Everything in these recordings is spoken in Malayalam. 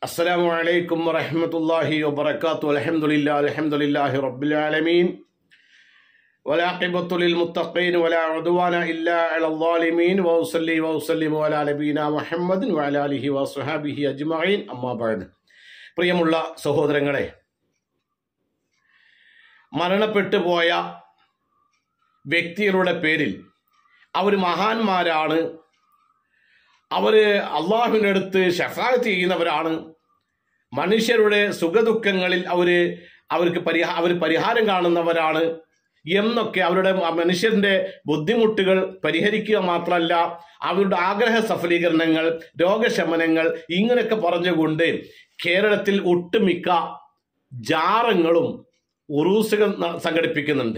السلام عليكم ورحمة الله وبركاته الحمد لله الحمد لله رب العالمين والعاقبة للمتقين ولا عدوان إلا على الظالمين وأصلي وأسلم على نبينا محمد وعلى آله وصحبه أجمعين أما بعد പ്രിയമുള്ള സഹോദരങ്ങളെ മരണപ്പെട്ടു പോയ വ്യക്തികളുടെ പേരിൽ അവർ മഹാന്മാരാണ് അവർ അള്ളാഹുവിൻ്റെ അടുത്ത് ഷഫാത്ത് ചെയ്യുന്നവരാണ് മനുഷ്യരുടെ സുഖദുഃഖങ്ങളിൽ അവർ അവർക്ക് പരിഹാ അവർ പരിഹാരം കാണുന്നവരാണ് എന്നൊക്കെ അവരുടെ മനുഷ്യന്റെ ബുദ്ധിമുട്ടുകൾ പരിഹരിക്കുക മാത്രമല്ല അവരുടെ ആഗ്രഹ സഫലീകരണങ്ങൾ രോഗശമനങ്ങൾ ഇങ്ങനെയൊക്കെ പറഞ്ഞുകൊണ്ട് കേരളത്തിൽ ഒട്ടുമിക്ക ജാറങ്ങളും ഉറൂസുകൾ ന- സംഘടിപ്പിക്കുന്നുണ്ട്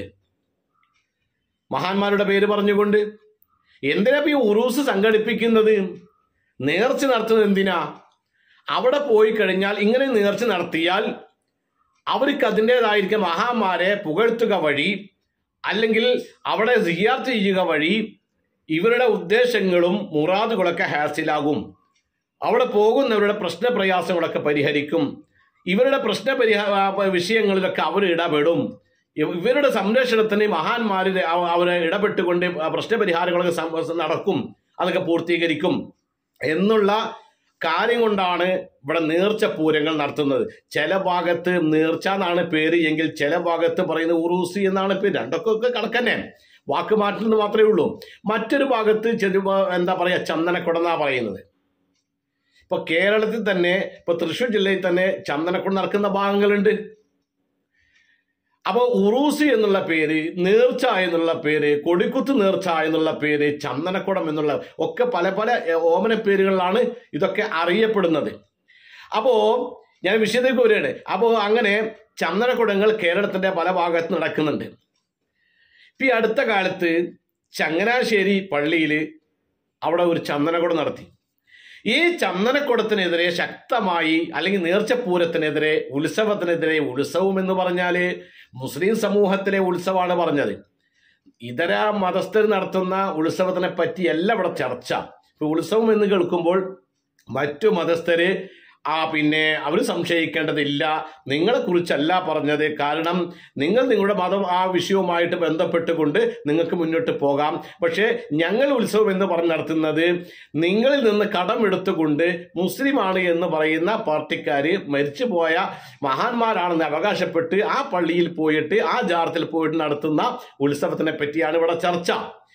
മഹാന്മാരുടെ പേര് പറഞ്ഞുകൊണ്ട് എന്തിനാ ഇപ്പൊ ഈ ഉറൂസ് സംഘടിപ്പിക്കുന്നത് നേർച്ച നടത്തുന്നത് എന്തിനാ അവിടെ പോയി കഴിഞ്ഞാൽ ഇങ്ങനെ നേർച്ച നടത്തിയാൽ അവർക്ക് അതിൻ്റെതായിരിക്കും മഹാന്മാരെ പുകഴ്ത്തുക വഴി അല്ലെങ്കിൽ അവിടെ സിയാർത്ത് ചെയ്യുക വഴി ഇവരുടെ ഉദ്ദേശങ്ങളും മുറാദുകളൊക്കെ ഹാസിലാകും അവിടെ പോകുന്നവരുടെ പ്രശ്നപ്രയാസങ്ങളൊക്കെ പരിഹരിക്കും ഇവരുടെ പ്രശ്ന പരിഹാര വിഷയങ്ങളിലൊക്കെ അവർ ഇടപെടും ഇവ- ഇവരുടെ സംരക്ഷണത്തിന് മഹാന്മാർ അവരെ ഇടപെട്ടുകൊണ്ട് ആ പ്രശ്നപരിഹാരങ്ങളൊക്കെ സം- നടക്കും അതൊക്കെ പൂർത്തീകരിക്കും എന്നുള്ള കാര്യം കൊണ്ടാണ് ഇവിടെ നേർച്ച പൂരങ്ങൾ നടത്തുന്നത് ചില ഭാഗത്ത് നേർച്ച എന്നാണ് പേര് എങ്കിൽ ചില ഭാഗത്ത് പറയുന്നത് ഉറൂസി എന്നാണ് പേര് രണ്ടൊക്കെ ഒക്കെ കണക്കന്നെ വാക്ക് മാറ്റുന്നത് മാത്രമേ ഉള്ളൂ മറ്റൊരു ഭാഗത്ത് ചെറു എന്താ പറയാ ചന്ദനക്കുട എന്നാ പറയുന്നത് ഇപ്പൊ കേരളത്തിൽ തന്നെ ഇപ്പൊ തൃശ്ശൂർ ജില്ലയിൽ തന്നെ ചന്ദനക്കുട നടക്കുന്ന ഭാഗങ്ങളുണ്ട് അപ്പോൾ ഉറൂസി എന്നുള്ള പേര് നേർച്ച എന്നുള്ള പേര് കൊടിക്കുത്ത് നേർച്ച എന്നുള്ള പേര് ചന്ദനക്കുടം എന്നുള്ള ഒക്കെ പല പല എ, ഓമന പേരുകളിലാണ് ഇതൊക്കെ അറിയപ്പെടുന്നത് അപ്പോൾ ഞാൻ വിഷയത്തേക്ക് വരികയാണ് അപ്പോൾ അങ്ങനെ ചന്ദനക്കുടങ്ങൾ കേരളത്തിന്റെ പല ഭാഗത്ത് നടക്കുന്നുണ്ട് ഇപ്പം ഈ അടുത്ത കാലത്ത് ചങ്ങനാശ്ശേരി പള്ളിയിൽ അവിടെ ഒരു ചന്ദനക്കുടം നടത്തി ഈ ചന്ദനക്കുടത്തിനെതിരെ ശക്തമായി അല്ലെങ്കിൽ നേർച്ചപ്പൂരത്തിനെതിരെ ഉത്സവത്തിനെതിരെ ഉത്സവം എന്ന് പറഞ്ഞാൽ മുസ്ലിം സമൂഹത്തിലെ ഉത്സവമാണ് പറഞ്ഞത് ഇതര മതസ്ഥർ നടത്തുന്ന ഉത്സവത്തിനെ പറ്റിയല്ല ഇവിടെ ചർച്ച ഇപ്പൊ ഉത്സവം എന്ന് കേൾക്കുമ്പോൾ മറ്റു മതസ്ഥര് ആ പിന്നെ അവർ സംശയിക്കേണ്ടതില്ല നിങ്ങളെ കുറിച്ചല്ല പറഞ്ഞത് കാരണം നിങ്ങൾ നിങ്ങളുടെ മതം ആ വിഷയവുമായിട്ട് ബന്ധപ്പെട്ടുകൊണ്ട് നിങ്ങൾക്ക് മുന്നോട്ട് പോകാം പക്ഷേ ഞങ്ങൾ ഉത്സവം എന്ന് പറഞ്ഞ് നടത്തുന്നത് നിങ്ങളിൽ നിന്ന് കടം എടുത്തുകൊണ്ട് മുസ്ലിമാണ് എന്ന് പറയുന്ന പാർട്ടിക്കാർ മരിച്ചുപോയ മഹാന്മാരാണെന്ന് അവകാശപ്പെട്ട് ആ പള്ളിയിൽ പോയിട്ട് ആ ജാറത്തിൽ പോയിട്ട് നടത്തുന്ന ഉത്സവത്തിനെ പറ്റിയാണ് ഇവിടെ ചർച്ച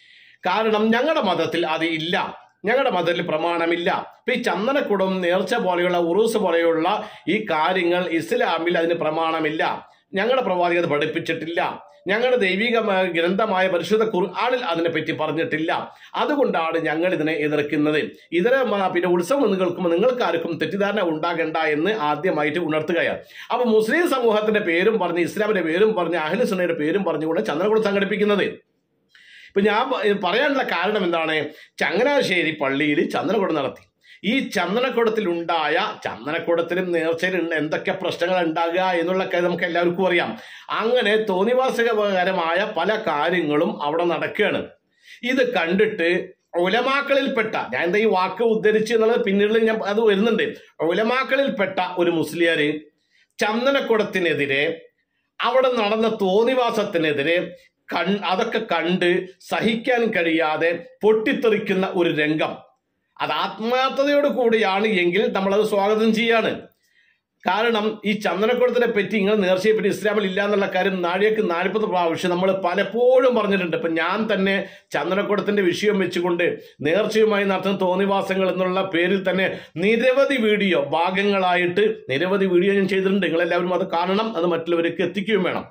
കാരണം ഞങ്ങളുടെ മതത്തിൽ അത് ഇല്ല ഞങ്ങളുടെ മതത്തിൽ പ്രമാണമില്ല ഇപ്പൊ ഈ ചന്ദനക്കുടം നേർച്ച പോലെയുള്ള ഉറൂസ് പോലെയുള്ള ഈ കാര്യങ്ങൾ ഇസ്ലാമിൽ അതിന് പ്രമാണമില്ല ഞങ്ങളുടെ പ്രവാചകർ പഠിപ്പിച്ചിട്ടില്ല ഞങ്ങളുടെ ദൈവിക ഗ്രന്ഥമായ പരിശുദ്ധ ഖുർആാനിൽ അതിനെപ്പറ്റി പറഞ്ഞിട്ടില്ല അതുകൊണ്ടാണ് ഞങ്ങൾ ഇതിനെ എതിർക്കുന്നത് ഇതര മ- പിന്നെ ഉത്സവം എന്ന് കേൾക്കുമ്പോൾ നിങ്ങൾക്ക് ആർക്കും തെറ്റിദ്ധാരണ ഉണ്ടാകണ്ട എന്ന് ആദ്യമായിട്ട് ഉണർത്തുകയാണ് അപ്പൊ മുസ്ലിം സമൂഹത്തിന്റെ പേരും പറഞ്ഞ് ഇസ്ലാമിന്റെ പേരും പറഞ്ഞ് അഹ്ലുസുന്നയുടെ പേരും പറഞ്ഞുകൊണ്ട് ചന്ദ്രകുടം സംഘടിപ്പിക്കുന്നത് ഇപ്പൊ ഞാൻ പ- പറയാനുള്ള കാരണം എന്താണ് ചങ്ങനാശ്ശേരി പള്ളിയിൽ ചന്ദനക്കുടം നടത്തി ഈ ചന്ദനക്കുടത്തിൽ ഉണ്ടായ ചന്ദനക്കുടത്തിലും നേർച്ചയിലും എന്തൊക്കെ പ്രശ്നങ്ങൾ ഉണ്ടാകുക എന്നുള്ള കാര്യം നമുക്ക് എല്ലാവർക്കും അറിയാം അങ്ങനെ തോന്നിവാസകരമായ പല കാര്യങ്ങളും അവിടെ നടക്കുകയാണ് ഇത് കണ്ടിട്ട് ഉലമാക്കളിൽപ്പെട്ട ഞാൻ എന്താ ഈ വാക്ക് ഉദ്ധരിച്ച് എന്നുള്ളത് പിന്നീട് ഞാൻ അത് വരുന്നുണ്ട് ഉലമാക്കളിൽപ്പെട്ട ഒരു മുസ്ലിയാര് ചന്ദനക്കുടത്തിനെതിരെ അവിടെ നടന്ന തോന്നിവാസത്തിനെതിരെ കൺ അതൊക്കെ കണ്ട് സഹിക്കാൻ കഴിയാതെ പൊട്ടിത്തെറിക്കുന്ന ഒരു രംഗം അത് ആത്മാർത്ഥതയോട് കൂടിയാണ് എങ്കിൽ നമ്മളത് സ്വാഗതം ചെയ്യാണ് കാരണം ഈ ചന്ദനക്കുടത്തിനെ പറ്റി ഇങ്ങനെ നേർച്ചയെ പറ്റി ഇസ്ലാമിൽ ഇല്ല എന്നുള്ള കാര്യം നാഴികക്ക് നാൽപ്പത് പ്രാവശ്യം നമ്മൾ പലപ്പോഴും പറഞ്ഞിട്ടുണ്ട് ഇപ്പൊ ഞാൻ തന്നെ ചന്ദനക്കുടത്തിന്റെ വിഷയം വെച്ചുകൊണ്ട് നേർച്ചയുമായി നടത്തുന്ന തോന്നിവാസങ്ങൾ എന്നുള്ള പേരിൽ തന്നെ നിരവധി വീഡിയോ ഭാഗങ്ങളായിട്ട് നിരവധി വീഡിയോ ഞാൻ ചെയ്തിട്ടുണ്ട് നിങ്ങളെല്ലാവരും അത് കാണണം അത് മറ്റുള്ളവർക്ക് എത്തിക്കുകയും വേണം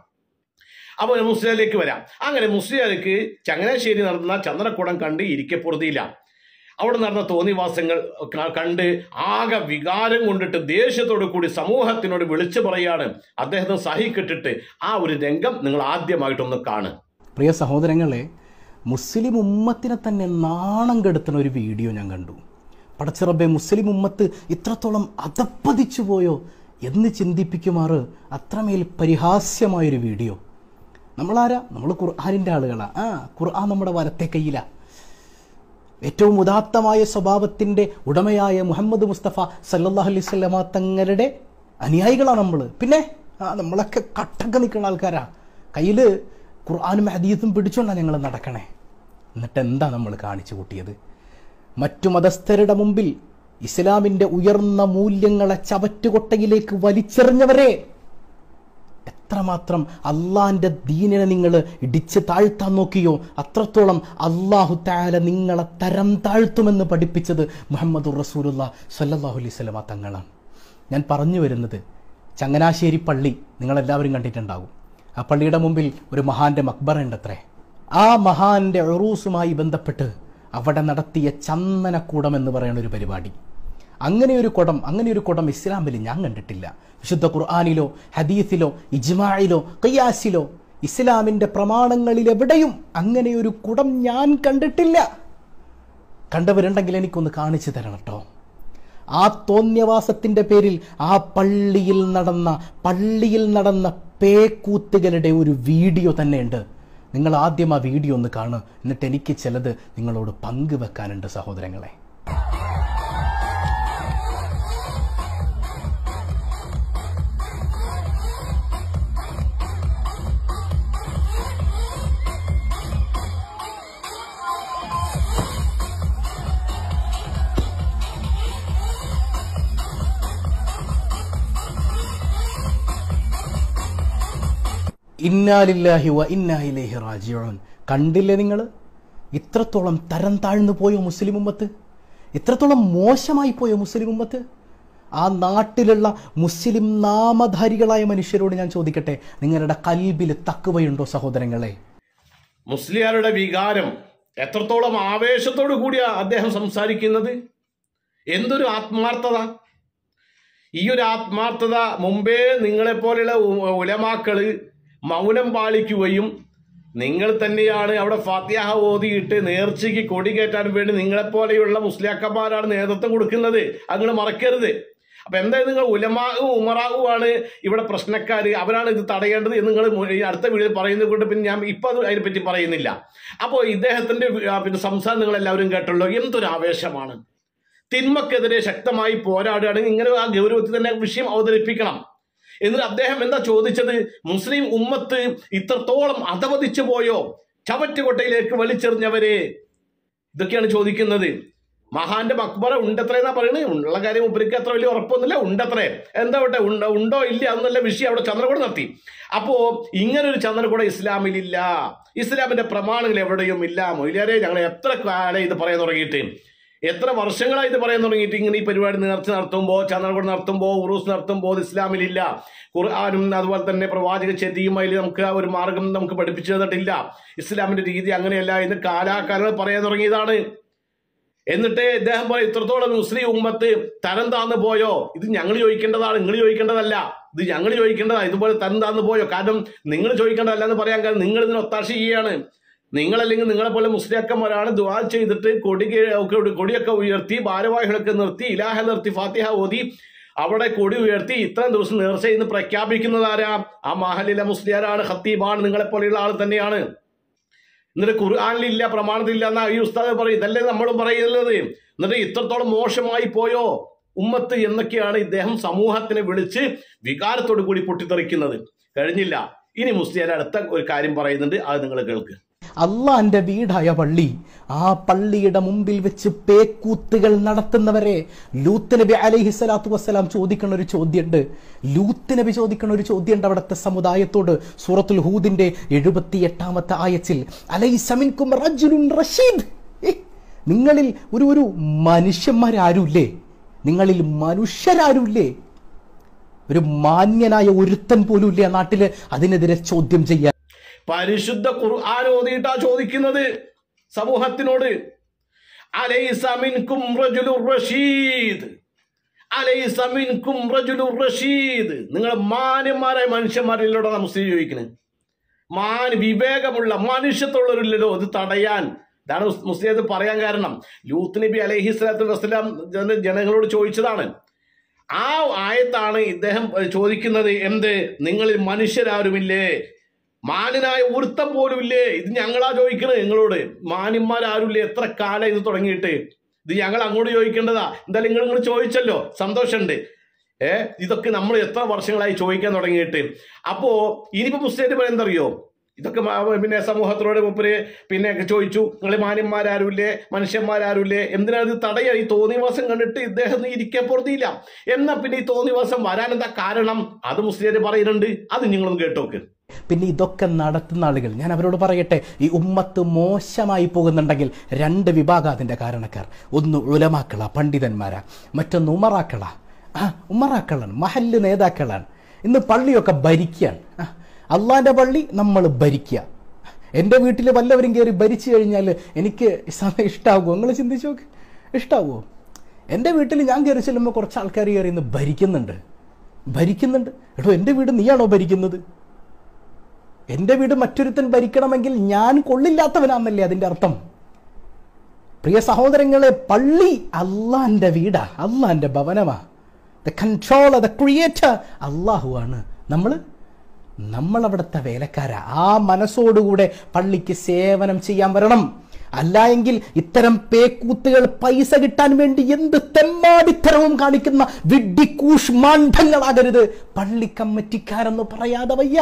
അപ്പോൾ മുസ്ലിമിലേക്ക് വരാം അങ്ങനെ മുസ്ലിമിലേക്ക് ചങ്ങനാശ്ശേരി നടന്ന ചന്ദനക്കുടം കണ്ട് ഇരിക്കപ്പുറതിയില്ല അവിടെ നടന്ന തോന്നിവാസങ്ങൾ ക- കണ്ട് ആകെ വികാരം കൊണ്ടിട്ട് ദേഷ്യത്തോടു കൂടി സമൂഹത്തിനോട് വിളിച്ചു പറയാണ് അദ്ദേഹത്തെ സഹിക്കിട്ടിട്ട് ആ ഒരു രംഗം നിങ്ങൾ ആദ്യമായിട്ടൊന്ന് കാണുക പ്രിയ സഹോദരങ്ങളെ മുസ്ലിം ഉമ്മത്തിനെ തന്നെ നാണം കെടുത്തുന്ന ഒരു വീഡിയോ ഞാൻ കണ്ടു പടച്ചിറബെ മുസ്ലിം ഉമ്മത്ത് ഇത്രത്തോളം അധപ്പതിച്ചു പോയോ എന്ന് ചിന്തിപ്പിക്കുമാറ് അത്രമേൽ പരിഹാസ്യമായൊരു വീഡിയോ നമ്മളാരാ നമ്മൾ ഖുർആാനിൻ്റെ ആളുകളാ ആ ഖുർആൻ നമ്മുടെ വലത്തെ കയ്യിലാ ഏറ്റവും ഉദാത്തമായ സ്വഭാവത്തിൻ്റെ ഉടമയായ മുഹമ്മദ് മുസ്തഫ സല്ലല്ലാഹു അലൈഹി സ്വലമ തങ്ങളുടെ അനുയായികളാണ് നമ്മൾ പിന്നെ ആ നമ്മളൊക്കെ കട്ടൊക്കെ നിൽക്കുന്ന ആൾക്കാരാ കയ്യിൽ ഖുർആാനും ഹദീസും പിടിച്ചുകൊണ്ടാണ് ഞങ്ങൾ നടക്കണേ എന്നിട്ട് എന്താ നമ്മൾ കാണിച്ചു കൂട്ടിയത് മറ്റു മതസ്ഥരുടെ മുമ്പിൽ ഇസ്ലാമിൻ്റെ ഉയർന്ന മൂല്യങ്ങളെ ചവറ്റുകൊട്ടയിലേക്ക് വലിച്ചെറിഞ്ഞവരെ എത്രമാത്രം അള്ളാഹിൻ്റെ ദീനിനെ നിങ്ങൾ ഇടിച്ച് താഴ്ത്താൻ നോക്കിയോ അത്രത്തോളം അള്ളാഹു താല നിങ്ങളെ തരം താഴ്ത്തുമെന്ന് പഠിപ്പിച്ചത് മുഹമ്മദ് റസൂലുള്ള സല്ലല്ലാഹു അലൈഹി സ്വലമ തങ്ങളാണ് ഞാൻ പറഞ്ഞു വരുന്നത് ചങ്ങനാശ്ശേരി പള്ളി നിങ്ങളെല്ലാവരും കണ്ടിട്ടുണ്ടാകും ആ പള്ളിയുടെ മുമ്പിൽ ഒരു മഹാന്റെ മക്ബറ ഉണ്ടത്രേ ആ മഹാന്റെ ഉറൂസുമായി ബന്ധപ്പെട്ട് അവിടെ നടത്തിയ ചന്ദനക്കൂടം എന്ന് പറയുന്ന ഒരു പരിപാടി അങ്ങനെ ഒരു കുടം അങ്ങനെ ഒരു കുടം ഇസ്ലാമിൽ ഞാൻ കണ്ടിട്ടില്ല വിശുദ്ധ ഖുർആാനിലോ ഹദീസിലോ ഇജ്മായിലോ ഖിയാസിലോ ഇസ്ലാമിൻ്റെ പ്രമാണങ്ങളിൽ എവിടെയും അങ്ങനെ ഒരു കുടം ഞാൻ കണ്ടിട്ടില്ല കണ്ടവരുണ്ടെങ്കിൽ എനിക്കൊന്ന് കാണിച്ചു തരണം കേട്ടോ ആ തോന്യവാസത്തിൻ്റെ പേരിൽ ആ പള്ളിയിൽ നടന്ന പള്ളിയിൽ നടന്ന പേക്കൂത്തുകളുടെ ഒരു വീഡിയോ തന്നെയുണ്ട് നിങ്ങൾ ആദ്യം ആ വീഡിയോ ഒന്ന് കാണുക എന്നിട്ട് എനിക്ക് ചിലത് നിങ്ങളോട് പങ്കുവെക്കാനുണ്ട് സഹോദരങ്ങളെ ഇന്നാലില്ലാഹി വ ഇന്നാ ഇലൈഹി റാജിഊൻ കണ്ടില്ലേ നിങ്ങൾ ഇത്രത്തോളം തരം താഴ്ന്നു പോയോ മുസ്ലിം ഉമ്മത്ത് ഇത്രത്തോളം മോശമായി പോയോ മുസ്ലിം ഉമ്മത്ത് ആ നാട്ടിലുള്ള മുസ്ലിം നാമധാരികളായ മനുഷ്യരോട് ഞാൻ ചോദിക്കട്ടെ നിങ്ങളുടെ കൽബിൽ തക്കുവയുണ്ടോ സഹോദരങ്ങളെ മുസ്ലിയാരുടെ വികാരം എത്രത്തോളം ആവേശത്തോടു കൂടിയാ അദ്ദേഹം സംസാരിക്കുന്നത് എന്തൊരു ആത്മാർത്ഥത ഈ ഒരു ആത്മാർത്ഥത മുമ്പേ നിങ്ങളെപ്പോലെയുള്ള ഉ- ഉലമാക്കള് മൗനം പാലിക്കുകയും നിങ്ങൾ തന്നെയാണ് അവിടെ ഫാത്യാഹ ഓതിയിട്ട് നേർച്ചയ്ക്ക് കൊടി കയറ്റാൻ വേണ്ടി നിങ്ങളെപ്പോലെയുള്ള മുസ്ലിയാക്കന്മാരാണ് നേതൃത്വം കൊടുക്കുന്നത് അങ്ങനെ മറക്കരുത് അപ്പൊ എന്തായാലും നിങ്ങൾ ഉലമാവും ഉമറാവുമാണ് ഇവിടെ പ്രശ്നക്കാര് അവരാണ് ഇത് തടയേണ്ടത് എന്ന് നിങ്ങൾ മു- ഈ അടുത്ത വീഡിയോയിൽ പറയുന്നത് കൊണ്ട് പിന്നെ ഞാൻ ഇപ്പൊ അത് അതിനെപ്പറ്റി പറയുന്നില്ല അപ്പോൾ ഇദ്ദേഹത്തിന്റെ വി- ആ, പിന്നെ സംസാരം നിങ്ങൾ എല്ലാവരും കേട്ടല്ലോ എന്തൊരു ആവേശമാണ് തിന്മക്കെതിരെ ശക്തമായി പോരാടുകയാണെങ്കിൽ ഇങ്ങനെ ആ ഗൗരവത്തിൽ തന്നെ വിഷയം അവതരിപ്പിക്കണം എന്നിട്ട് അദ്ദേഹം എന്താ ചോദിച്ചത് മുസ്ലിം ഉമ്മത്ത് ഇത്രത്തോളം അധവതിച്ചു പോയോ ചവറ്റുകൊട്ടയിലേക്ക് വലിച്ചെറിഞ്ഞവരെ ഇതൊക്കെയാണ് ചോദിക്കുന്നത് മഹാന്റെ മക്ബറ ഉണ്ടത്രേന്നാ പറയുന്നത് ഉള്ള കാര്യം ഉപരിക്ക് അത്ര വലിയ ഉറപ്പൊന്നുമില്ല ഉണ്ടത്രേ എന്താ വിട്ടെ ഉണ്ടോ ഉണ്ടോ ഇല്ല എന്നല്ല വിഷയം അവിടെ ചന്ദ്രകൂട നടത്തി അപ്പോ ഇങ്ങനൊരു ചന്ദ്രകൂട ഇസ്ലാമിലില്ല ഇസ്ലാമിന്റെ പ്രമാണങ്ങൾ എവിടെയും ഇല്ല മൊയിലാരെ ഞങ്ങൾ എത്ര കാലം ഇത് പറയാൻ തുടങ്ങിയിട്ട് എത്ര വർഷങ്ങളായി ഇത് പറയാൻ തുടങ്ങിയിട്ട് ഇങ്ങനെ ഈ പരിപാടി നേർച്ച നടത്തുമ്പോൾ ചന്ദ്രകൂട നടത്തുമ്പോൾ ഉറൂസ് നടത്തുമ്പോൾ ഇത് ഇസ്ലാമിലില്ല ഖുർആാനും അതുപോലെ തന്നെ പ്രവാചക ചെതിയും അതിൽ നമുക്ക് ആ ഒരു മാർഗം നമുക്ക് പഠിപ്പിച്ചു തന്നിട്ടില്ല ഇസ്ലാമിന്റെ രീതി അങ്ങനെയല്ല എന്ന് കാലാകാലങ്ങൾ പറയാൻ തുടങ്ങിയതാണ് എന്നിട്ട് ഇദ്ദേഹം പറയും ഇത്രത്തോളം മുസ്ലിം ഉമ്മത്ത് തരം താന്ന് പോയോ ഇത് ഞങ്ങൾ ചോദിക്കേണ്ടതാണ് നിങ്ങൾ ചോദിക്കേണ്ടതല്ല ഇത് ഞങ്ങൾ ചോദിക്കേണ്ടതാണ് ഇതുപോലെ തരം താന്ന് പോയോ കാരണം നിങ്ങൾ ചോദിക്കേണ്ടതല്ല എന്ന് പറയാൻ കാരണം നിങ്ങൾ ഇതിന് ഒത്താശ ചെയ്യാണ് നിങ്ങളല്ലെങ്കിൽ നിങ്ങളെ പോലെ മുസ്ലിയാക്കന്മാരാണ് ദുആ ചെയ്തിട്ട് കൊടി കീഴ- ഒക്കെ- കൊടിയൊക്കെ ഉയർത്തി ഭാരവാഹികളൊക്കെ നിർത്തി ഇലാഹ നിർത്തി ഫാത്തിഹ ഓതി അവിടെ കൊടി ഉയർത്തി ഇത്രയും ദിവസം നേർച്ച എന്ന് പ്രഖ്യാപിക്കുന്നത് ആരാ ആ മഹലിലെ മുസ്ലിയാരാണ് ഖത്തീബാണ് നിങ്ങളെ പോലെയുള്ള ആൾ തന്നെയാണ് എന്നിട്ട് ഖുർആാനിലില്ല പ്രമാണത്തിലില്ല എന്നാ ഈ ഉസ്താദ് പറയും ഇതല്ലേ നമ്മളും പറയുന്നത് എന്നിട്ട് ഇത്രത്തോളം മോശമായി പോയോ ഉമ്മത്ത് എന്നൊക്കെയാണ് ഇദ്ദേഹം സമൂഹത്തിനെ വിളിച്ച് വികാരത്തോടു കൂടി പൊട്ടിത്തെറിക്കുന്നത് കഴിഞ്ഞില്ല ഇനി മുസ്ലിയാർ അടുത്ത ഒരു കാര്യം പറയുന്നുണ്ട് അത് നിങ്ങൾ കേൾക്ക് അള്ളാന്റെ വീടായ പള്ളി ആ പള്ളിയുടെ മുമ്പിൽ വെച്ച് പേക്കൂത്തുകൾ നടത്തുന്നവരെ ലൂത്ത് നബി അലൈഹി സ്വലാത്തു വസ്സലാം ചോദിക്കുന്ന ഒരു ചോദ്യമുണ്ട് ലൂത്ത് നബി ചോദിക്കുന്ന ഒരു ചോദ്യമുണ്ട് അവിടുത്തെ സമുദായത്തോട് സൂറത്തുൽ ഹൂദിന്റെ എഴുപത്തി എട്ടാമത്തെ ആയത്തിൽ അലൈസമിൻകും റജുലുൻ റഷീദ് ഏ, നിങ്ങളിൽ ഒരു ഒരു മനുഷ്യന്മാരാരുമില്ലേ നിങ്ങളിൽ മനുഷ്യരാരുമില്ലേ ഒരു മാന്യനായ ഒരുത്തൻ പോലും ഇല്ലേ ആ നാട്ടില് അതിനെതിരെ ചോദ്യം ചെയ്യാൻ പരിശുദ്ധ ഖുർആൻ ഓതിയിട്ടാ ചോദിക്കുന്നത് സമൂഹത്തിനോട് അലൈസ മിൻകും റജുലുർ റഷീദ് അലൈസ മിൻകും റജുലുർ റഷീദ് നിങ്ങൾ മാന്യന്മാരായ മനുഷ്യന്മാരിലൂടെ മുസ്ലിം ചോദിക്കുന്നത് മാൻ വിവേകമുള്ള മനുഷ്യത്തുള്ളവരില്ലല്ലോ ഇത് തടയാൻ ഇതാണ് മുസ്- മുസ്ലിം ഇത് പറയാൻ കാരണം ലൂത്ത് നബി അലൈഹി സ്വലാത്തു വസ്സലാം ജന- ജനങ്ങളോട് ചോദിച്ചതാണ് ആ ആയത്താണ് ഇദ്ദേഹം ചോദിക്കുന്നത് എന്ത് നിങ്ങളിൽ മനുഷ്യരാരുമില്ലേ മാന്യനായ ഒരുത്തം പോലും ഇല്ലേ ഇത് ഞങ്ങളാ ചോദിക്കണത് നിങ്ങളോട് മാന്യന്മാരാരുമില്ലേ എത്ര കാലം ഇത് തുടങ്ങിയിട്ട് ഇത് ഞങ്ങൾ അങ്ങോട്ട് ചോദിക്കേണ്ടതാ എന്തായാലും നിങ്ങൾ ഇങ്ങോട്ട് ചോദിച്ചല്ലോ സന്തോഷമുണ്ട് ഏ ഇതൊക്കെ നമ്മൾ എത്ര വർഷങ്ങളായി ചോദിക്കാൻ തുടങ്ങിയിട്ട് അപ്പോ ഇനിയിപ്പോ മുസ്ലിം പറയുന്നറിയോ ഇതൊക്കെ മ- പിന്നെ സമൂഹത്തിനോട് മുപ്പര് പിന്നെ ചോദിച്ചു നിങ്ങൾ മാന്യന്മാരാരുമില്ലേ മനുഷ്യന്മാരാരുമില്ലേ എന്തിനാ ഇത് തടയുക ഈ തോന്നിവാസം കണ്ടിട്ട് ഇദ്ദേഹം ഇരിക്കാൻ പുറത്തിയില്ല എന്നാ പിന്നെ ഈ തോന്നിവാസം വരാൻ എന്താ കാരണം അത് മുസ്ലിം പറയുന്നുണ്ട് അത് നിങ്ങളൊന്ന് കേട്ടോക്ക് പിന്നെ ഇതൊക്കെ നടത്തുന്ന ആളുകൾ ഞാൻ അവരോട് പറയട്ടെ ഈ ഉമ്മത്ത് മോശമായി പോകുന്നുണ്ടെങ്കിൽ രണ്ട് വിഭാഗം അതിൻ്റെ കാരണക്കാർ ഒന്ന് ഉലമാക്കള പണ്ഡിതന്മാരാ മറ്റൊന്ന് ഉമറാക്കള ആ ഉമറാക്കളാണ് മഹല്ല് നേതാക്കളാണ് ഇന്ന് പള്ളിയൊക്കെ ഭരിക്കുകയാണ് ആ, അള്ളാൻ്റെ പള്ളി നമ്മൾ ഭരിക്കുക എൻ്റെ വീട്ടിൽ വല്ലവരും കയറി ഭരിച്ചു കഴിഞ്ഞാൽ എനിക്ക് സമയം ഇഷ്ടാവുമോ നിങ്ങൾ ചിന്തിച്ചു നോക്ക് ഇഷ്ടാവുമോ എൻ്റെ വീട്ടിൽ ഞാൻ കയറി ചെല്ലുമ്പോൾ കുറച്ച് ആൾക്കാർ കയറി ഇന്ന് ഭരിക്കുന്നുണ്ട് ഭരിക്കുന്നുണ്ട് എടോ എൻ്റെ വീട് നീയാണോ ഭരിക്കുന്നത് എൻ്റെ വീട് മറ്റൊരുത്തൻ ഭരിക്കണമെങ്കിൽ ഞാൻ കൊള്ളില്ലാത്തവനാന്നല്ലേ അതിൻ്റെ അർത്ഥം പ്രിയ സഹോദരങ്ങളെ പള്ളി അള്ളാന്റെ വീടാ അള്ളാന്റെ ഭവനമാ ദ കൺട്രോൾ ദ ക്രിയേറ്റർ അള്ളാഹുവാണ് നമ്മൾ നമ്മളവിടുത്തെ വേലക്കാരാ ആ മനസ്സോടുകൂടെ പള്ളിക്ക് സേവനം ചെയ്യാൻ വരണം അല്ല എങ്കിൽ ഇത്തരം പേക്കൂത്തുകൾ പൈസ കിട്ടാൻ വേണ്ടി എന്ത് തെമ്മാടിത്തരവും കാണിക്കുന്ന വിഡ്ഡിക്കൂഷ് മാണ്ഡങ്ങളാകരുത് പള്ളി കമ്മിറ്റിക്കാരെന്ന് പറയാതെ വയ്യ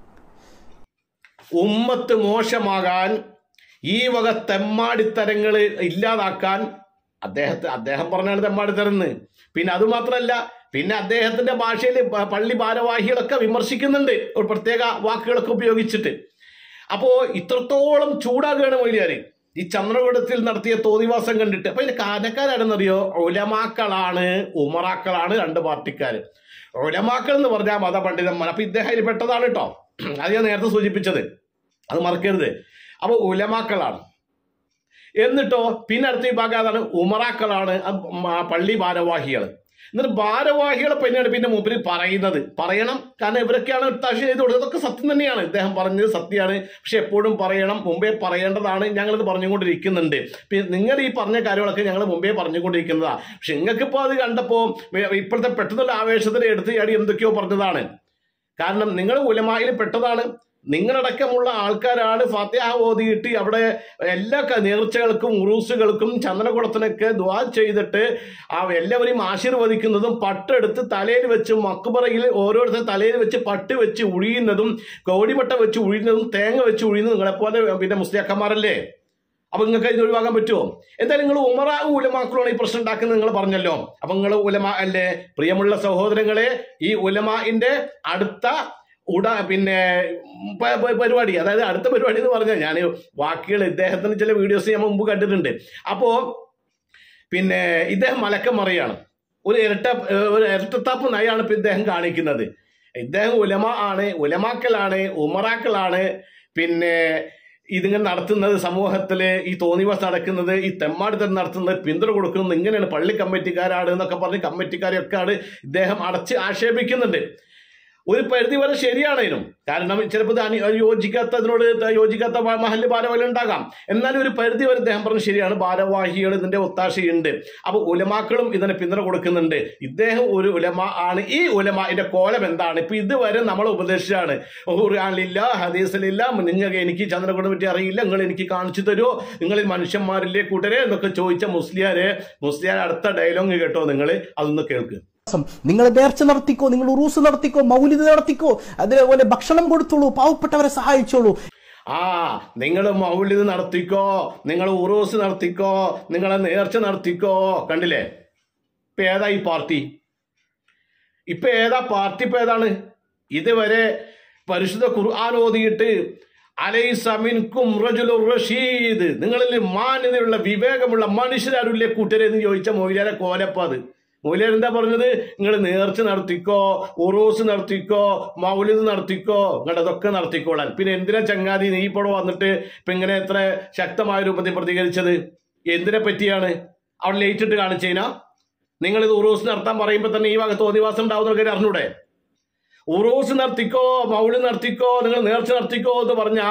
ഉമ്മത്ത് മോശമാകാൻ ഈ വക തെമ്മാടിത്തരങ്ങൾ ഇല്ലാതാക്കാൻ അദ്ദേഹത്തെ അദ്ദേഹം പറഞ്ഞാണ് തെമ്മാടിത്തരന്ന് പിന്നെ അത് മാത്രമല്ല പിന്നെ അദ്ദേഹത്തിന്റെ ഭാഷയിൽ പ- പള്ളി ഭാരവാഹികളൊക്കെ വിമർശിക്കുന്നുണ്ട് ഒരു പ്രത്യേക വാക്കുകളൊക്കെ ഉപയോഗിച്ചിട്ട് അപ്പോ ഇത്രത്തോളം ചൂടാകുകയാണ് മൊയ്ലിയാര് ഈ ചന്ദ്രകൂടത്തിൽ നടത്തിയ തോന്നിവാസം കണ്ടിട്ട് അപ്പൊ ഇതിന് കാരണക്കാരാണെന്നറിയോ ഉലമാക്കളാണ് ഉമറാക്കളാണ് രണ്ട് പാർട്ടിക്കാര് ഉലമാക്കൾ എന്ന് പറഞ്ഞാൽ മതപണ്ഡിതന്മാർ അപ്പൊ ഇദ്ദേഹം അതിൽ പെട്ടതാണ് കേട്ടോ അത് ഞാൻ നേരത്തെ സൂചിപ്പിച്ചത് അത് മറക്കരുത് അപ്പൊ ഉലമാക്കളാണ് എന്നിട്ടോ പിന്നെ അടുത്ത വിഭാഗം അതാണ് ഉമറാക്കളാണ് അത് മ- പള്ളി ഭാരവാഹികൾ എന്നിട്ട് ഭാരവാഹികളെ പിന്നെയാണ് പിന്നെ മുമ്പിൽ പറയുന്നത് പറയണം കാരണം ഇവരൊക്കെയാണ് ഒത്താശ ചെയ്ത് കൊടുത്തത് അതൊക്കെ സത്യം തന്നെയാണ് ഇദ്ദേഹം പറഞ്ഞത് സത്യമാണ് പക്ഷെ എപ്പോഴും പറയണം മുമ്പേ പറയേണ്ടതാണ് ഞങ്ങളിത് പറഞ്ഞുകൊണ്ടിരിക്കുന്നുണ്ട് പിന്നെ നിങ്ങൾ ഈ പറഞ്ഞ കാര്യങ്ങളൊക്കെ ഞങ്ങൾ മുമ്പേ പറഞ്ഞുകൊണ്ടിരിക്കുന്നതാണ് പക്ഷെ നിങ്ങൾക്കിപ്പോൾ അത് കണ്ടപ്പോൾ ഇപ്പോഴത്തെ പെട്ടെന്നുള്ള ആവേശത്തിൽ എടുത്ത് ചാടി എന്തൊക്കെയോ പറഞ്ഞതാണ് കാരണം നിങ്ങൾ ഉലമായിൽ പെട്ടതാണ് നിങ്ങളടക്കമുള്ള ആൾക്കാരാണ് ഫാത്തിഹ ഓതിയിട്ട് അവിടെ എല്ലാ ക- നേർച്ചകൾക്കും ഉറൂസുകൾക്കും ചന്ദനകുളത്തിനൊക്കെ ദ്വാ ചെയ്തിട്ട് ആ എല്ലാവരെയും ആശീർവദിക്കുന്നതും പട്ടെടുത്ത് തലയിൽ വെച്ച് മക്കുപറയിൽ ഓരോരുത്തർ തലയിൽ വെച്ച് പട്ട് വെച്ച് ഉഴിയുന്നതും കോടിപട്ട വെച്ച് ഉഴിയുന്നതും തേങ്ങ വെച്ച് ഉഴിയുന്നതും നിങ്ങളെപ്പോലെ പിന്നെ മുസ്ലിയാക്കന്മാരല്ലേ അപ്പൊ നിങ്ങൾക്ക് ഇത് ഒഴിവാക്കാൻ പറ്റുമോ എന്തായാലും നിങ്ങൾ ഉമറ ഉലമാക്കളാണ് ഈ പ്രശ്നം ഉണ്ടാക്കുന്നത് നിങ്ങൾ പറഞ്ഞല്ലോ അപ്പൊ നിങ്ങൾ ഉലമ അല്ലേ പ്രിയമുള്ള സഹോദരങ്ങളെ ഈ ഉലമാന്റെ അടുത്ത ഉട പിന്നെ പ- പ- പരിപാടി അതായത് അടുത്ത പരിപാടി എന്ന് പറഞ്ഞാൽ ഞാൻ വാക്കുകൾ ഇദ്ദേഹത്തിന് ചില വീഡിയോസ് ഞാൻ മുമ്പ് കണ്ടിട്ടുണ്ട് അപ്പോ പിന്നെ ഇദ്ദേഹം മലക്കം മറിയാണ് ഒരു ഇരട്ട ഒരു ഇരട്ടത്താപ്പ് നയാണ് ഇപ്പൊ ഇദ്ദേഹം കാണിക്കുന്നത് ഇദ്ദേഹം ഉലമ ആണ് ഉലമാക്കലാണ് ഉമറാക്കളാണ് പിന്നെ ഇതിങ്ങനെ നടത്തുന്നത് സമൂഹത്തിൽ ഈ തോന്നിവാസ് നടക്കുന്നത് ഈ തെമ്മാടിത്തരം നടത്തുന്നത് പിന്തുണ കൊടുക്കുന്നത് ഇങ്ങനെയാണ് പള്ളി കമ്മിറ്റിക്കാരാണ് എന്നൊക്കെ പറഞ്ഞ് കമ്മിറ്റിക്കാരെയൊക്കെയാണ് ഇദ്ദേഹം അടച്ച് ആക്ഷേപിക്കുന്നുണ്ട് ഒരു പരിധി വരെ ശരിയാണേനും കാരണം ചിലപ്പോൾ ഇത് അനു യോജിക്കാത്തതിനോട് ത- യോജിക്കാത്ത മ- മഹല്ല് ഭാരവാഹി ഉണ്ടാകാം എന്നാലും ഒരു പരിധി വരെ അദ്ദേഹം പറഞ്ഞു ശരിയാണ് ഭാരവാഹികൾ ഇതിന്റെ ഒത്താശയുണ്ട് അപ്പൊ ഉലമാക്കളും ഇതിനെ പിന്തുണ കൊടുക്കുന്നുണ്ട് ഇദ്ദേഹം ഒരു ഉലമ ആണ് ഈ ഉലമാന്റെ കോലം എന്താണ് ഇപ്പൊ ഇതുവരെ നമ്മളെ ഉപദേശിച്ചാണ് ഖുർആനിലില്ല ഹദീസിലില്ല നിങ്ങൾക്ക് എനിക്ക് ചന്ദ്രകുടം പറ്റി അറിയില്ല നിങ്ങൾ എനിക്ക് കാണിച്ചു തരുമോ നിങ്ങൾ മനുഷ്യന്മാരില്ലേ കൂട്ടരെ എന്നൊക്കെ ചോദിച്ച മുസ്ലിയാരെ മുസ്ലിയാർ അടുത്ത ഡയലോഗ് കേട്ടോ നിങ്ങൾ അതൊന്ന് കേൾക്ക് നിങ്ങൾ നേർച്ച നടത്തിക്കോ നിങ്ങൾ ഉറൂസ് നടത്തിക്കോ മൗലിദ് നടത്തിക്കോ അതേപോലെ ഭക്ഷണം കൊടുത്തോളൂ പാവപ്പെട്ടവരെ സഹായിച്ചോളൂ ആ നിങ്ങൾ മൗലിത് നടത്തിക്കോ നിങ്ങൾ ഉറൂസ് നടത്തിക്കോ നിങ്ങളെ നേർച്ച നടത്തിക്കോ കണ്ടില്ലേ ഇപ്പൊ ഏതാ ഈ പാർട്ടി ഇപ്പൊ ഏതാ പാർട്ടി ഇപ്പൊ ഏതാണ് ഇതുവരെ പരിശുദ്ധ ഖുർആൻ ഓതിയിട്ട് അലൈസമിൻകും റജുലുർ റഷീദ് നിങ്ങളിൽ മാന്യതയുള്ള വിവേകമുള്ള മനുഷ്യരാരുല്ലേ കൂട്ടരെ എന്ന് ചോദിച്ച മൊയിലാരെ കോലപ്പ അത് മൊയിലാർ എന്താ പറഞ്ഞത് നിങ്ങൾ നേർച്ച നടത്തിക്കോ ഉറൂസ് നടത്തിക്കോ മൗലിദ് നടത്തിക്കോ നിങ്ങൾ അതൊക്കെ നടത്തിക്കോളാൻ പിന്നെ എന്തിനാ ചങ്ങാതി നീ ഇപ്പോൾ വന്നിട്ട് ഇപ്പൊ ഇങ്ങനെ എത്ര ശക്തമായ രൂപത്തിൽ പ്രതികരിച്ചത് എന്തിനെ പറ്റിയാണ് അവിടെ ലേറ്റ് ഇട്ട് കാണിച്ചതിനാ നിങ്ങൾ ഇത് ഉറൂസ് നടത്താൻ പറയുമ്പോൾ തന്നെ ഈ വക തോന്നിവാസം ഉണ്ടാവുന്നവർക്ക് അറിഞ്ഞൂടെ ഉറൂസ് നടത്തിക്കോ മൗളി നടത്തിക്കോ നിങ്ങൾ നേർച്ച നടത്തിക്കോ എന്ന് പറഞ്ഞാ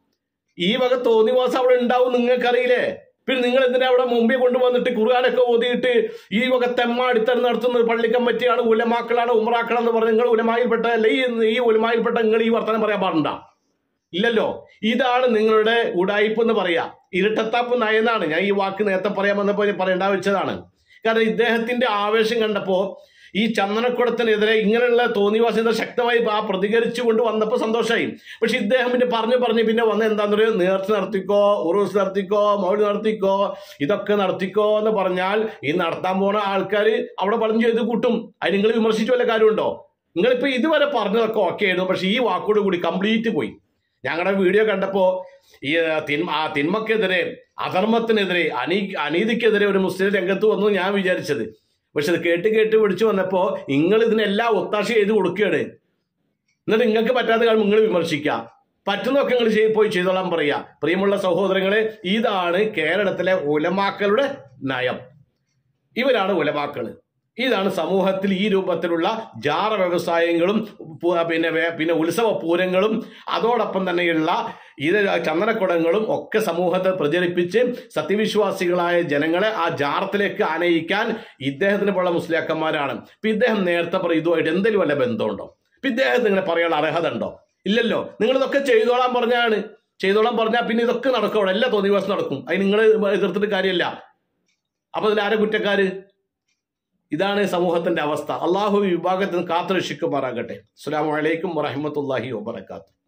ഈ വക തോന്നിവാസം അവിടെ ഉണ്ടാവും നിങ്ങൾക്കറിയില്ലേ പിന്നെ നിങ്ങൾ എന്തിനാ അവിടെ മുമ്പേ കൊണ്ടുവന്നിട്ട് ഖുർആാനൊക്കെ ഓതിയിട്ട് ഈ വക തെമ്മാടിത്തരം നടത്തുന്നത് പള്ളി കമ്മിറ്റിയാണ് ഉലമാക്കളാണ് ഉമറാക്കളാന്ന് പറഞ്ഞ് നിങ്ങൾ ഉലമായിൽപ്പെട്ട അല്ല ഈ ഈ ഉലമായിൽപ്പെട്ട നിങ്ങൾ ഈ വർത്തമാനം പറയാൻ പാടുണ്ട ഇല്ലല്ലോ ഇതാണ് നിങ്ങളുടെ ഉടായ്പ് എന്ന് പറയാ ഇരട്ടത്താപ്പ് നയനാണ് ഞാൻ ഈ വാക്ക് നേരത്തെ പറയാൻ വന്നപ്പോൾ പറയേണ്ട വെച്ചതാണ് കാരണം ഇദ്ദേഹത്തിന്റെ ആവേശം കണ്ടപ്പോ ഈ ചന്ദനക്കുടത്തിനെതിരെ ഇങ്ങനെയുള്ള തോന്നിവാസിത ശക്തമായി ആ പ്രതികരിച്ചു കൊണ്ട് വന്നപ്പോൾ സന്തോഷമായി പക്ഷെ ഇദ്ദേഹം പിന്നെ പറഞ്ഞു പറഞ്ഞ് പിന്നെ വന്ന എന്താന്ന് പറയുക നേർച്ച നടത്തിക്കോ ഉറൂസ് നടത്തിക്കോ മൗലി നടത്തിക്കോ ഇതൊക്കെ നടത്തിക്കോ എന്ന് പറഞ്ഞാൽ ഈ നടത്താൻ പോണ ആൾക്കാർ അവിടെ പറഞ്ഞു ചെയ്ത് കൂട്ടും അത് നിങ്ങൾ വിമർശിച്ചു വല്ല കാര്യമുണ്ടോ നിങ്ങളിപ്പോ ഇതുവരെ പറഞ്ഞതൊക്കെ ഓക്കെ ആയിരുന്നു പക്ഷെ ഈ വാക്കോട് കൂടി കംപ്ലീറ്റ് പോയി ഞങ്ങളുടെ വീഡിയോ കണ്ടപ്പോ ഈ തിന്മ ആ തിന്മക്കെതിരെ അധർമ്മത്തിനെതിരെ അനീ അനീതിക്കെതിരെ ഒരു മുസ്ലിം രംഗത്ത് വന്നു ഞാൻ വിചാരിച്ചത് പക്ഷെ ഇത് കേട്ട് കേട്ട് പിടിച്ചു വന്നപ്പോ നിങ്ങൾ ഇതിനെല്ലാം ഒത്താശ ചെയ്ത് കൊടുക്കുകയാണ് എന്നിട്ട് നിങ്ങൾക്ക് പറ്റാത്ത കാര്യം നിങ്ങൾ വിമർശിക്കുക പറ്റുന്നതൊക്കെ നിങ്ങൾ ചെയ്ത് പോയി ചെയ്തോളാൻ പറയുക പ്രിയമുള്ള സഹോദരങ്ങളെ ഇതാണ് കേരളത്തിലെ ഉലമാക്കളുടെ നയം ഇവരാണ് ഉലമാക്കള് ഇതാണ് സമൂഹത്തിൽ ഈ രൂപത്തിലുള്ള ജാറ വ്യവസായങ്ങളും പു- പിന്നെ വേ- പിന്നെ ഉത്സവ പൂരങ്ങളും അതോടൊപ്പം തന്നെയുള്ള ഇത് ചന്ദനക്കുടങ്ങളും ഒക്കെ സമൂഹത്തെ പ്രചരിപ്പിച്ച് സത്യവിശ്വാസികളായ ജനങ്ങളെ ആ ജാറത്തിലേക്ക് ആനയിക്കാൻ ഇദ്ദേഹത്തിന് പോലുള്ള മുസ്ലിയാക്കന്മാരാണ് ഇപ്പൊ ഇദ്ദേഹം നേരത്തെ പറയും ഇതുമായിട്ട് എന്തെങ്കിലും വല്ല ബന്ധമുണ്ടോ ഇപ്പൊ ഇദ്ദേഹത്തിന് ഇങ്ങനെ പറയാനുള്ള അർഹത ഉണ്ടോ ഇല്ലല്ലോ നിങ്ങൾ ഇതൊക്കെ ചെയ്തോളാൻ പറഞ്ഞാണ് ചെയ്തോളാൻ പറഞ്ഞാൽ പിന്നെ ഇതൊക്കെ നടക്കും അവിടെ എല്ലാ തോന്നിവാസം നടക്കും അതിന് നിങ്ങൾ എതിർത്തിട്ട് കാര്യമില്ല അപ്പൊ ഇതിൽ ആരെ കുറ്റക്കാര് ഇതാണ് സമൂഹത്തിന്റെ അവസ്ഥ അള്ളാഹു ഈ വിഭാഗത്തിൽ നിന്ന് കാത്തുരക്ഷിക്കുമാറാകട്ടെ അസ്സാം വലൈക്കും വറഹമത്തല്ലാഹി വാബർക്കാത്തു